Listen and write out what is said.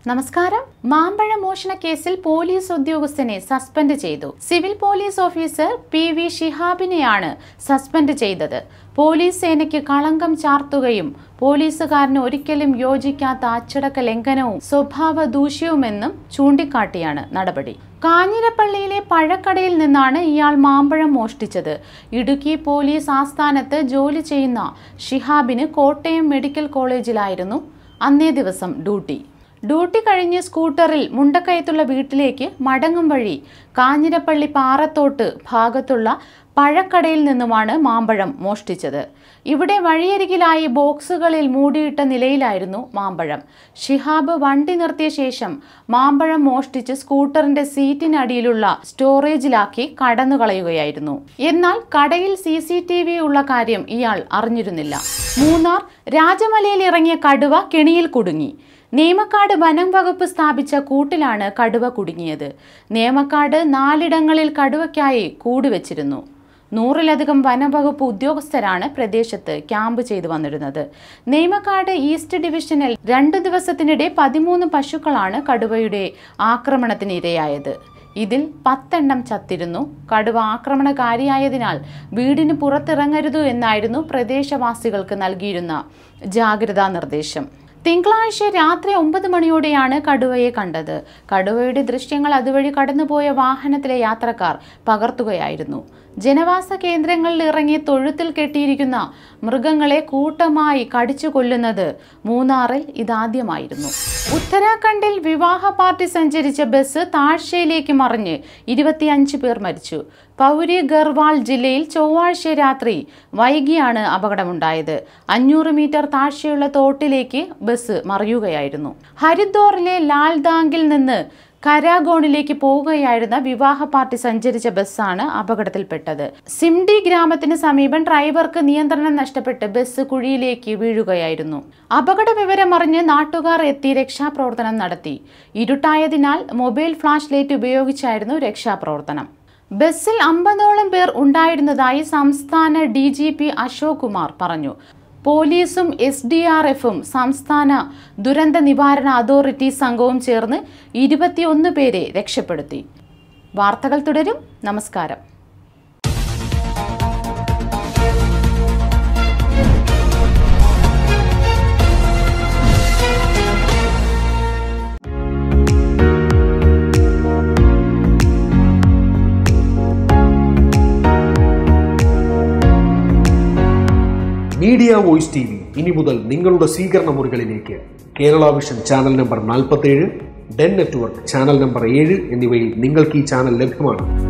നമസ്കാരം മാമ്പഴ മോഷണ കേസിൽ പോലീസ് ഉദ്യോഗസ്ഥനെ സസ്പെൻഡ് ചെയ്തു civil police officer P V ഷിഹാബിനെയാണ് സസ്പെൻഡ് ചെയ്തത് പോലീസ് സേനയ്ക്ക് കളങ്കം ചാർത്തുകയും പോലീസുകാരന് ഒരിക്കലും യോജിക്കാത്ത അച്ചടക്ക ലംഘനവും സ്വഭാവ ദൂഷ്യവുമെന്നും ചൂണ്ടിക്കാട്ടിയാണ് നടപടി കാഞ്ഞിരപ്പള്ളിയിലെ പഴക്കടയിൽ നിന്നാണ് ഇയാൾ മാമ്പഴം മോഷ്ടിച്ചത് ഇടുക്കി പോലീസ് ആസ്ഥാനത്ത് ജോലി ചെയ്യുന്ന ഷിഹാബിന് കോട്ടയം മെഡിക്കൽ കോളേജിലായിരുന്നു അന്നേ ദിവസം ഡ്യൂട്ടി ഡ്യൂട്ടി കഴിഞ്ഞ് സ്കൂട്ടറിൽ മുണ്ടക്കയത്തുള്ള വീട്ടിലേക്ക് മടങ്ങും വഴി കാഞ്ഞിരപ്പള്ളി പാറത്തോട്ട് ഭാഗത്തുള്ള പഴക്കടയിൽ നിന്നുമാണ് മാമ്പഴം മോഷ്ടിച്ചത് ഇവിടെ വഴിയരികിലായി ബോക്സുകളിൽ മൂടിയിട്ട നിലയിലായിരുന്നു മാമ്പഴം ഷിഹാബ് വണ്ടി നിർത്തിയ ശേഷം മാമ്പഴം മോഷ്ടിച്ച് സ്കൂട്ടറിന്റെ സീറ്റിനടിയിലുള്ള സ്റ്റോറേജിലാക്കി കടന്നുകളയുകയായിരുന്നു എന്നാൽ കടയിൽ സി സി ടി വി ഉള്ള കാര്യം ഇയാൾ അറിഞ്ഞിരുന്നില്ല മൂന്നാർ രാജമലയിൽ ഇറങ്ങിയ കടുവ കെണിയിൽ കുടുങ്ങി നേമക്കാട് വനം വകുപ്പ് സ്ഥാപിച്ച കൂട്ടിലാണ് കടുവ കുടുങ്ങിയത് നേമക്കാട് നാലിടങ്ങളിൽ കടുവയ്ക്കായി കൂടുവച്ചിരുന്നു നൂറിലധികം വനംവകുപ്പ് ഉദ്യോഗസ്ഥരാണ് പ്രദേശത്ത് ക്യാമ്പ് ചെയ്തു വന്നിരുന്നത് നെയ്മക്കാട് ഈസ്റ്റ് ഡിവിഷനിൽ രണ്ടു ദിവസത്തിനിടെ പതിമൂന്ന് പശുക്കളാണ് കടുവയുടെ ആക്രമണത്തിന് ഇരയായത് ഇതിൽ പത്തെണ്ണം ചത്തിരുന്നു കടുവ ആക്രമണകാരിയായതിനാൽ വീടിന് പുറത്തിറങ്ങരുതു എന്നായിരുന്നു പ്രദേശവാസികൾക്ക് നൽകിയിരുന്ന ജാഗ്രതാ നിർദ്ദേശം തിങ്കളാഴ്ച രാത്രി ഒമ്പത് മണിയോടെയാണ് കടുവയെ കണ്ടത് കടുവയുടെ ദൃശ്യങ്ങൾ അതുവഴി കടന്നുപോയ വാഹനത്തിലെ യാത്രക്കാർ പകർത്തുകയായിരുന്നു ജനവാസ കേന്ദ്രങ്ങളിൽ ഇറങ്ങി തൊഴുത്തിൽ കെട്ടിയിരിക്കുന്ന മൃഗങ്ങളെ കൂട്ടമായി കടിച്ചു കൊല്ലുന്നത് മൂന്നാറിൽ ഇതാദ്യമായിരുന്നു ഉത്തരാഖണ്ഡിൽ വിവാഹ പാർട്ടി സഞ്ചരിച്ച ബസ് താഴ്ചയിലേക്ക് മറിഞ്ഞ് ഇരുപത്തിയഞ്ച് പേർ മരിച്ചു പൗരി ഗർവാൾ ജില്ലയിൽ ചൊവ്വാഴ്ച രാത്രി വൈകിയാണ് അപകടമുണ്ടായത് അഞ്ഞൂറ് മീറ്റർ താഴ്ചയുള്ള തോട്ടിലേക്ക് ബസ് മറിയുകയായിരുന്നു ഹരിദ്വാറിലെ ലാൽദാങ്കിൽ നിന്ന് കരാഗോണിലേക്ക് പോവുകയായിരുന്ന വിവാഹ പാർട്ടി സഞ്ചരിച്ച ബസ്സാണ് അപകടത്തിൽപ്പെട്ടത് സിംഡി ഗ്രാമത്തിന് സമീപം ഡ്രൈവർക്ക് നിയന്ത്രണം നഷ്ടപ്പെട്ട് ബസ് കുഴിയിലേക്ക് വീഴുകയായിരുന്നു അപകട വിവരം അറിഞ്ഞ് നാട്ടുകാർ എത്തി രക്ഷാപ്രവർത്തനം നടത്തി ഇരുട്ടായതിനാൽ മൊബൈൽ ഫ്ലാഷ് ലൈറ്റ് ഉപയോഗിച്ചായിരുന്നു രക്ഷാപ്രവർത്തനം ബസ്സിൽ അമ്പതോളം പേർ ഉണ്ടായിരുന്നതായി സംസ്ഥാന D G P Ashok Kumar പറഞ്ഞു പോലീസും എസ് ഡി ആർ എഫും സംസ്ഥാന ദുരന്ത നിവാരണ അതോറിറ്റി സംഘവും ചേർന്ന് ഇരുപത്തിയൊന്ന് പേരെ രക്ഷപ്പെടുത്തി വാർത്തകൾ തുടരും നമസ്കാരം മീഡിയ വോയിസ് ടി വി ഇനി മുതൽ നിങ്ങളുടെ സ്വീകരണ മുറികളിലേക്ക് കേരള വിഷൻ ചാനൽ നമ്പർ നാൽപ്പത്തേഴ് ഡെൻ നെറ്റ്വർക്ക് ചാനൽ നമ്പർ ഏഴ് എന്നിവയിൽ നിങ്ങൾക്ക് ഈ ചാനൽ ലഭ്യമാണ്